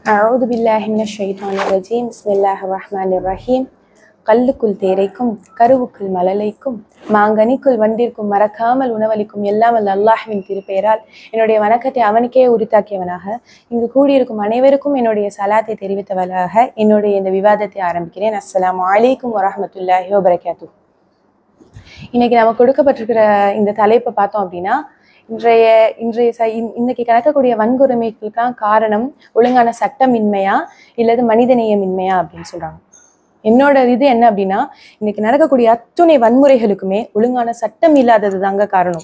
أعوذ بالله من الشيطان الرجيم بسم الله الرحمن الرحيم கல்லுக்குள் தேரைக்கும் கருவுக்குள் மலலைக்கும் மாங்கனிக்குள் வண்டிற்கும் மறக்காமல் உணவளிக்கும் எல்லாம் அல்ல அல்லாஹ்வின் திருப்பெயரால் என்னுடைய வணக்கத்தை அவனுக்கே உரித்தாக்கியவனாக இங்கு கூடியிருக்கும் அனைவருக்கும் என்னுடைய சலாத்தை தெரிவித்தவனாக என்னுடைய இந்த விவாதத்தை ஆரம்பிக்கிறேன் அஸ்ஸலாமு அலைக்கும் வரஹ்மத்துல்லாஹி வபரகாத்து இன்னைக்கு நம்ம கொடுக்கப்பட்டிருக்கிற இந்த தலைப்பை பார்த்தோம் அப்படின்னா இன்றைய இன்றைய ச இன்- இன்னைக்கு நடக்கக்கூடிய வன்கொடுமைகளுக்கெல்லாம் காரணம் ஒழுங்கான சட்டமின்மையா இல்லது மனிதநேயமின்மையா அப்படின்னு சொல்றாங்க என்னோட இது என்ன அப்படின்னா இன்னைக்கு நடக்கக்கூடிய அத்துணை வன்முறைகளுக்குமே ஒழுங்கான சட்டம் இல்லாதது தாங்க காரணம்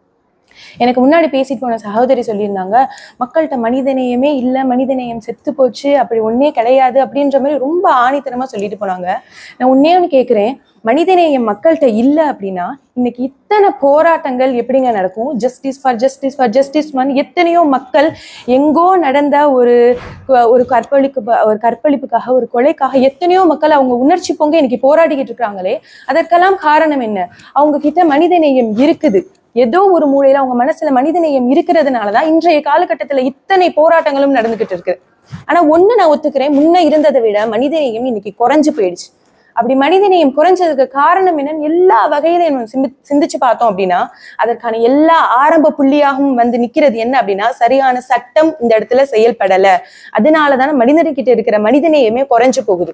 எனக்கு முன்னாடி பேசிட்டு போன சகோதரி சொல்லியிருந்தாங்க மக்கள்கிட்ட மனிதநேயமே இல்லை மனிதநேயம் செத்து போச்சு அப்படி ஒன்னே கிடையாது அப்படின்ற மாதிரி ரொம்ப ஆணித்தனமா சொல்லிட்டு போனாங்க நான் உன்னே ஒன்று கேட்குறேன் மனிதநேயம் மக்கள்கிட்ட இல்லை அப்படின்னா இன்னைக்கு இத்தனை போராட்டங்கள் எப்படிங்க நடக்கும் justice for justice for justice எத்தனையோ மக்கள் எங்கோ நடந்த ஒரு ஒரு கற்பழிப்பு ஒரு கற்பழிப்புக்காக ஒரு கொலைக்காக எத்தனையோ மக்கள் அவங்க உணர்ச்சி பொங்க இன்னைக்கு போராடிக்கிட்டு இருக்காங்களே அதற்கெல்லாம் காரணம் என்ன அவங்க கிட்ட மனிதநேயம் இருக்குது ஏதோ ஒரு மூலையில அவங்க மனசுல மனிதநேயம் இருக்கிறதுனாலதான் இன்றைய காலகட்டத்துல இத்தனை போராட்டங்களும் நடந்துகிட்டு இருக்கு ஆனா ஒண்ணு நான் ஒத்துக்கிறேன் முன்ன இருந்ததை விட மனிதநேயம் இன்னைக்கு குறைஞ்சு போயிடுச்சு அப்படி மனிதநேயம் குறைஞ்சதுக்கு காரணம் என்னன்னு எல்லா வகையிலும் நம்ம சிந்தி- சிந்திச்சு பார்த்தோம் அப்படின்னா அதற்கான எல்லா ஆரம்ப புள்ளியாகவும் வந்து நிக்கிறது என்ன அப்படின்னா சரியான சட்டம் இந்த இடத்துல செயல்படல அதனாலதானே மனிதர்கிட்ட இருக்கிற மனிதநேயமே குறைஞ்சு போகுது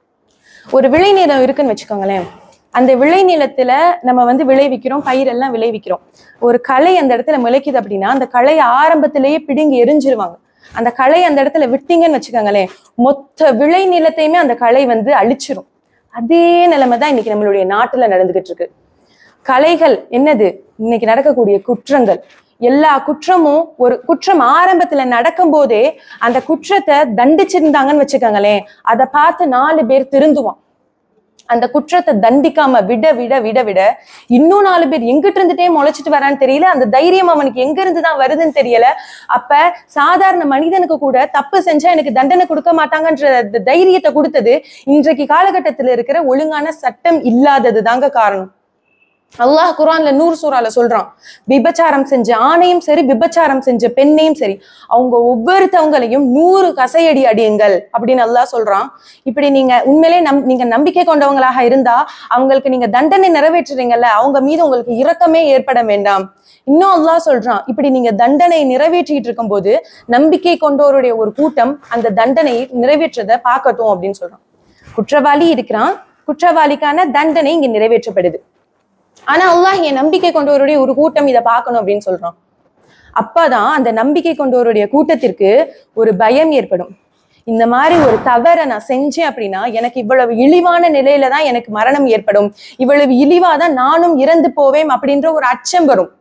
ஒரு விளைநிலம் இருக்குன்னு வச்சுக்கோங்களேன் அந்த விளைநிலத்துல நம்ம வந்து விளைவிக்கிறோம் பயிரெல்லாம் விளைவிக்கிறோம் ஒரு களை அந்த இடத்துல முளைக்குது அப்படின்னா அந்த களையை ஆரம்பத்திலேயே பிடுங்கி எரிஞ்சிருவாங்க அந்த களை அந்த இடத்துல விட்டீங்கன்னு வச்சுக்கோங்களேன் மொத்த விளைநிலத்தையுமே அந்த களை வந்து அழிச்சிரும் அதே நிலைமை தான் இன்னைக்கு நம்மளுடைய நாட்டுல நடந்துகிட்டு இருக்கு கலைகள் என்னது இன்னைக்கு நடக்கக்கூடிய குற்றங்கள் எல்லா குற்றமும் ஒரு குற்றம் ஆரம்பத்துல நடக்கும் போதே அந்த குற்றத்தை தண்டிச்சிருந்தாங்கன்னு வச்சுக்கோங்களேன் அதை பார்த்து நாலு பேர் திருந்துவான் அந்த குற்றத்தை தண்டிக்காம விட விட விட விட இன்னும் நாலு பேர் எங்கிட்டு இருந்துட்டே முளைச்சிட்டு வரான்னு தெரியல அந்த தைரியம் அவனுக்கு எங்க இருந்து தான் வருதுன்னு தெரியல அப்ப சாதாரண மனிதனுக்கு கூட தப்பு செஞ்சா எனக்கு தண்டனை கொடுக்க மாட்டாங்கன்ற அந்த தைரியத்தை கொடுத்தது இன்றைக்கு காலகட்டத்துல இருக்கிற ஒழுங்கான சட்டம் இல்லாதது தாங்க காரணம் அல்லாஹ் குர்ஆன்ல நூறு சூறால சொல்றான் விபச்சாரம் செஞ்ச ஆணையும் சரி விபச்சாரம் செஞ்ச பெண்ணையும் சரி அவங்க ஒவ்வொருத்தவங்களையும் நூறு கசையடி அடியுங்கள் அப்படின்னு அல்லாஹ் சொல்றான் இப்படி நீங்க உண்மையிலே நம் நீங்க நம்பிக்கை கொண்டவங்களாக இருந்தா அவங்களுக்கு நீங்க தண்டனை நிறைவேற்றுறீங்கல்ல அவங்க மீது உங்களுக்கு இரக்கமே ஏற்பட வேண்டாம் இன்னும் அல்லாஹ் சொல்றான் இப்படி நீங்க தண்டனை நிறைவேற்றிட்டு இருக்கும்போது நம்பிக்கை கொண்டோருடைய ஒரு கூட்டம் அந்த தண்டனையை நிறைவேற்றதை பார்க்கட்டும் அப்படின்னு சொல்றான் குற்றவாளி இருக்கிறான் குற்றவாளிக்கான தண்டனை இங்க நிறைவேற்றப்படுது ஆனா அல்லாஹ் என் நம்பிக்கை கொண்டவருடைய ஒரு கூட்டம் இதை பார்க்கணும் அப்படின்னு சொல்றான் அப்பதான் அந்த நம்பிக்கை கொண்டவருடைய கூட்டத்திற்கு ஒரு பயம் ஏற்படும் இந்த மாதிரி ஒரு தவறை நான் செஞ்சேன் அப்படின்னா எனக்கு இவ்வளவு இழிவான நிலையில தான் எனக்கு மரணம் ஏற்படும் இவ்வளவு இழிவாதான் நானும் இறந்து போவேன் அப்படின்ற ஒரு அச்சம் வரும்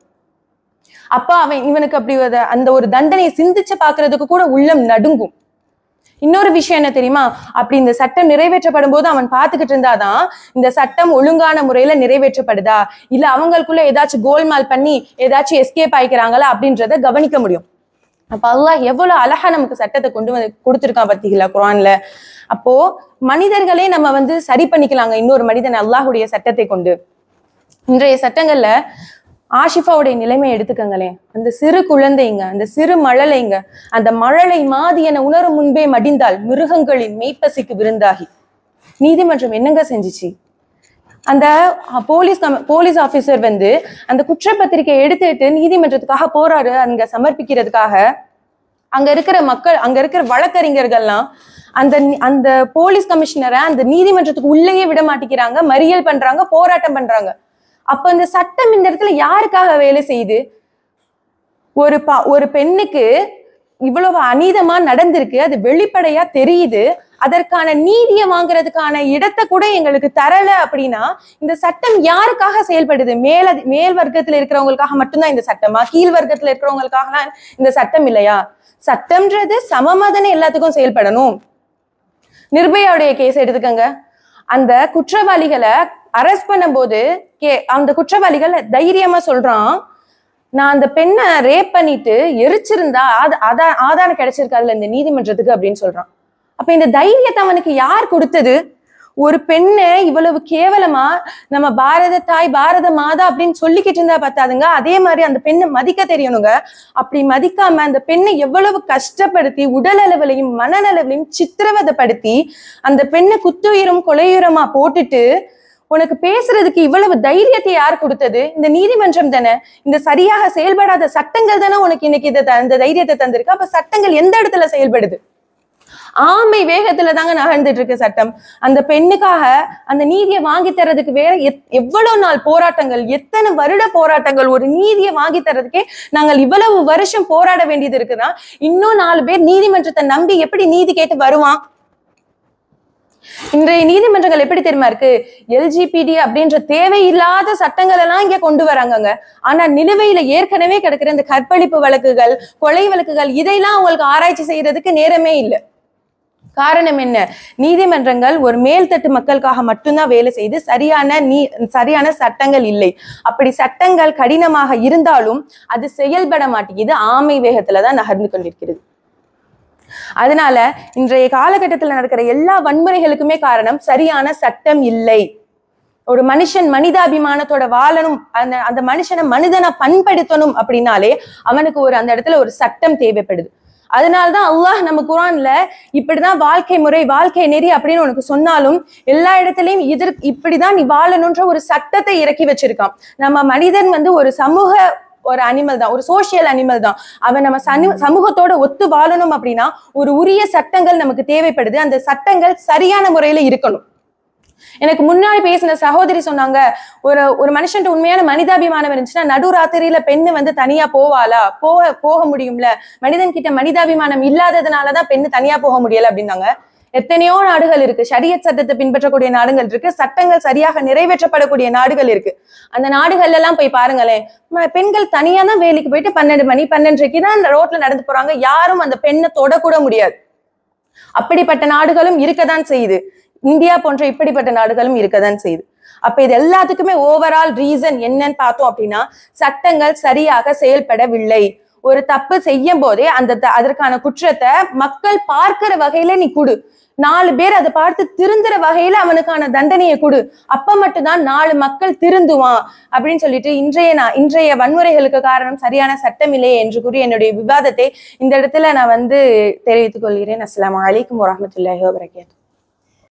அப்ப அவன் இவனுக்கு அப்படி ஒரு- அந்த ஒரு தண்டனையை சிந்திச்சு பார்க்கிறதுக்கு கூட உள்ளம் நடுங்கும் இன்னொரு விஷயம் என்ன தெரியுமா அப்படி இந்த சட்டம் நிறைவேற்றப்படும் போது அவன் பார்த்துக்கிட்டு இருந்தாதான் இந்த சட்டம் ஒழுங்கான முறையில நிறைவேற்றப்படுதா இல்ல அவங்களுக்குள்ள ஏதாச்சும் கோல்மால் பண்ணி ஏதாச்சும் எஸ்கேப் ஆயிக்கிறாங்களா அப்படின்றத கவனிக்க முடியும் அப்ப அல்லாஹ் எவ்வளவு அழகா நமக்கு சட்டத்தை கொண்டு வந்து கொடுத்துருக்கான் பாத்தீங்களா குரான்ல அப்போ மனிதர்களே நம்ம வந்து சரி பண்ணிக்கலாங்க இன்னொரு மனிதன் அல்லாஹுடைய சட்டத்தை கொண்டு இன்றைய சட்டங்கள்ல ஆஷிஃபாவுடைய நிலைமையை எடுத்துக்கங்களேன் அந்த சிறு குழந்தைங்க அந்த சிறு மழலைங்க அந்த மழலை மாதி என உணரும் முன்பே மடிந்தால் மிருகங்களின் மெய்ப்பசிக்கு விருந்தாகி நீதிமன்றம் என்னங்க செஞ்சுச்சு அந்த அஹ், போலீஸ் கம- போலீஸ் ஆபீசர் வந்து அந்த குற்றப்பத்திரிக்கை எடுத்துட்டு நீதிமன்றத்துக்காக போறாரு அங்க சமர்ப்பிக்கிறதுக்காக அங்க இருக்கிற மக்கள் அங்க இருக்கிற வழக்கறிஞர்கள்லாம் அந்த நி- அந்த போலீஸ் கமிஷனரை அந்த நீதிமன்றத்துக்கு உள்ளேயே விட மாட்டேங்கிறாங்க மறியல் பண்றாங்க போராட்டம் பண்றாங்க அப்ப இந்த சட்டம் இந்த இடத்துல யாருக்காக வேலை செய்யுது ஒரு ப ஒரு பெண்ணுக்கு இவ்வளவு அநீதமா நடந்திருக்கு அது வெளிப்படையா தெரியுது அதற்கான நீதியை வாங்குறதுக்கான இடத்தை கூட எங்களுக்கு தரல அப்படின்னா இந்த சட்டம் யாருக்காக செயல்படுது மேல மேல் வர்க்கத்துல இருக்கிறவங்களுக்காக மட்டும்தான் இந்த சட்டமா கீழ் வர்க்கத்துல இருக்கிறவங்களுக்காகலாம் இந்த சட்டம் இல்லையா சட்டம்ன்றது சமமதனை எல்லாத்துக்கும் செயல்படணும் நிர்பயாவுடைய கேஸ் எடுத்துக்கங்க அந்த குற்றவாளிகளை அரெஸ்ட் பண்ணும்போது கே அந்த குற்றவாளிகள் தைரியமா சொல்றான் நான் அந்த பெண்ணை ரேப் பண்ணிட்டு எரிச்சிருந்தா ஆத- ஆதா- ஆதாரம் கிடைச்சிருக்காதுல இந்த நீதிமன்றத்துக்கு அப்படின்னு சொல்றான் அப்ப இந்த தைரியத்தை அவனுக்கு யார் கொடுத்தது ஒரு பெண்ணை இவ்வளவு கேவலமா நம்ம பாரத தாய் பாரத மாதா அப்படின்னு சொல்லிக்கிட்டு இருந்தா பார்த்தாதுங்க அதே மாதிரி அந்த பெண்ணை மதிக்க தெரியணுங்க அப்படி மதிக்காம அந்த பெண்ணை எவ்வளவு கஷ்டப்படுத்தி உடல் அளவிலையும் மனநலவிலையும் சித்திரவதைப்படுத்தி அந்த பெண்ணை குத்துயிரும் கொலையுரமா போட்டுட்டு உனக்கு பேசுறதுக்கு இவ்வளவு தைரியத்தை யார் கொடுத்தது இந்த நீதிமன்றம் தானே இந்த சரியாக செயல்படாத சட்டங்கள் தானே உனக்கு இன்னைக்கு இதை த- இந்த தைரியத்தை தந்திருக்கு அப்ப சட்டங்கள் எந்த இடத்துல செயல்படுது ஆமை வேகத்துல தாங்க நகர்ந்துட்டு இருக்கு சட்டம் அந்த பெண்ணுக்காக அந்த நீதியை வாங்கி தர்றதுக்கு வேற எத்- எவ்வளவு நாள் போராட்டங்கள் எத்தனை வருட போராட்டங்கள் ஒரு நீதியை வாங்கி தர்றதுக்கே நாங்கள் இவ்வளவு வருஷம் போராட வேண்டியது இருக்குன்னா இன்னும் நாலு பேர் நீதிமன்றத்தை நம்பி எப்படி நீதி கேட்டு வருவான் இன்றைய நீதிமன்றங்கள் எப்படி தெரியுமா இருக்கு எல்ஜிபிடி அப்படின்ற தேவையில்லாத சட்டங்கள் எல்லாம் இங்க கொண்டு வராங்கங்க ஆனா நிலுவையில ஏற்கனவே கிடக்குற இந்த கற்பழிப்பு வழக்குகள் கொலை வழக்குகள் இதையெல்லாம் அவங்களுக்கு ஆராய்ச்சி செய்யறதுக்கு நேரமே இல்லை காரணம் என்ன நீதிமன்றங்கள் ஒரு மேல்தட்டு மக்களுக்காக மட்டும்தான் வேலை செய்து சரியான நீ சரியான சட்டங்கள் இல்லை அப்படி சட்டங்கள் கடினமாக இருந்தாலும் அது செயல்பட மாட்டேங்குது ஆமை வேகத்துல தான் நகர்ந்து கொண்டிருக்கிறது அதனால இன்றைய காலகட்டத்தில் நடக்கிற எல்லா வன்முறைகளுக்குமே காரணம் சரியான சட்டம் இல்லை ஒரு மனுஷன் மனிதாபிமானத்தோட வாழணும் அந்த அந்த மனுஷனை மனிதனை பண்படுத்தணும் அப்படின்னாலே அவனுக்கு ஒரு அந்த இடத்துல ஒரு சட்டம் தேவைப்படுது அதனாலதான் அல்லாஹ் நம்ம குரான்ல இப்படிதான் வாழ்க்கை முறை வாழ்க்கை நெறி அப்படின்னு உனக்கு சொன்னாலும் எல்லா இடத்துலயும் இதற் இப்படிதான் நீ வாழணுன்ற ஒரு சட்டத்தை இறக்கி வச்சிருக்கான் நம்ம மனிதன் வந்து ஒரு சமூக ஒரு அனிமல் தான் ஒரு சோஷியல் அனிமல் தான் அவன் நம்ம சனு சமூகத்தோட ஒத்து வாழணும் அப்படின்னா ஒரு உரிய சட்டங்கள் நமக்கு தேவைப்படுது அந்த சட்டங்கள் சரியான முறையில இருக்கணும் எனக்கு முன்னாடி பேசின சகோதரி சொன்னாங்க ஒரு ஒரு மனுஷன்ட்ட உண்மையான மனிதாபிமானம் இருந்துச்சுன்னா நடுராத்திரியில பெண்ணு வந்து தனியா போவாளா போக போக முடியும்ல மனிதன் கிட்ட மனிதாபிமானம் இல்லாததுனாலதான் பெண்ணு தனியா போக முடியல அப்படின்னாங்க எத்தனையோ நாடுகள் இருக்கு ஷரியத் சட்டத்தை பின்பற்றக்கூடிய நாடுகள் இருக்கு சட்டங்கள் சரியாக நிறைவேற்றப்படக்கூடிய நாடுகள் இருக்கு அந்த நாடுகள்ல எல்லாம் போய் பாருங்களேன் ம- பெண்கள் தனியா தான் வேலைக்கு போயிட்டு பன்னெண்டு மணி பன்னெண்டரைக்கு தான் அந்த ரோட்ல நடந்து போறாங்க யாரும் அந்த பெண்ணை தொடக்கூட முடியாது அப்படிப்பட்ட நாடுகளும் இருக்கதான் செய்யுது இந்தியா போன்ற இப்படிப்பட்ட நாடுகளும் இருக்கதான் செய்யுது அப்ப இது எல்லாத்துக்குமே ஓவரால் ரீசன் என்னன்னு பார்த்தோம் அப்படின்னா சட்டங்கள் சரியாக செயல்படவில்லை ஒரு தப்பு செய்யும் போதே அந்த த- அதற்கான குற்றத்தை மக்கள் பார்க்கிற வகையில நீ கொடு நாலு பேர் அதை பார்த்து திருந்துற வகையில அவனுக்கான தண்டனையை கொடு அப்ப மட்டும்தான் நாலு மக்கள் திருந்துவான் அப்படின்னு சொல்லிட்டு இன்றைய நான் இன்றைய வன்முறைகளுக்கு காரணம் சரியான சட்டம் இல்லையே என்று கூறி என்னுடைய விவாதத்தை இந்த இடத்துல நான் வந்து தெரிவித்துக் கொள்கிறேன் அஸ்ஸலாமு அலைக்கும் வரஹ்மத்துல்லாஹி வபரகாத்துஹு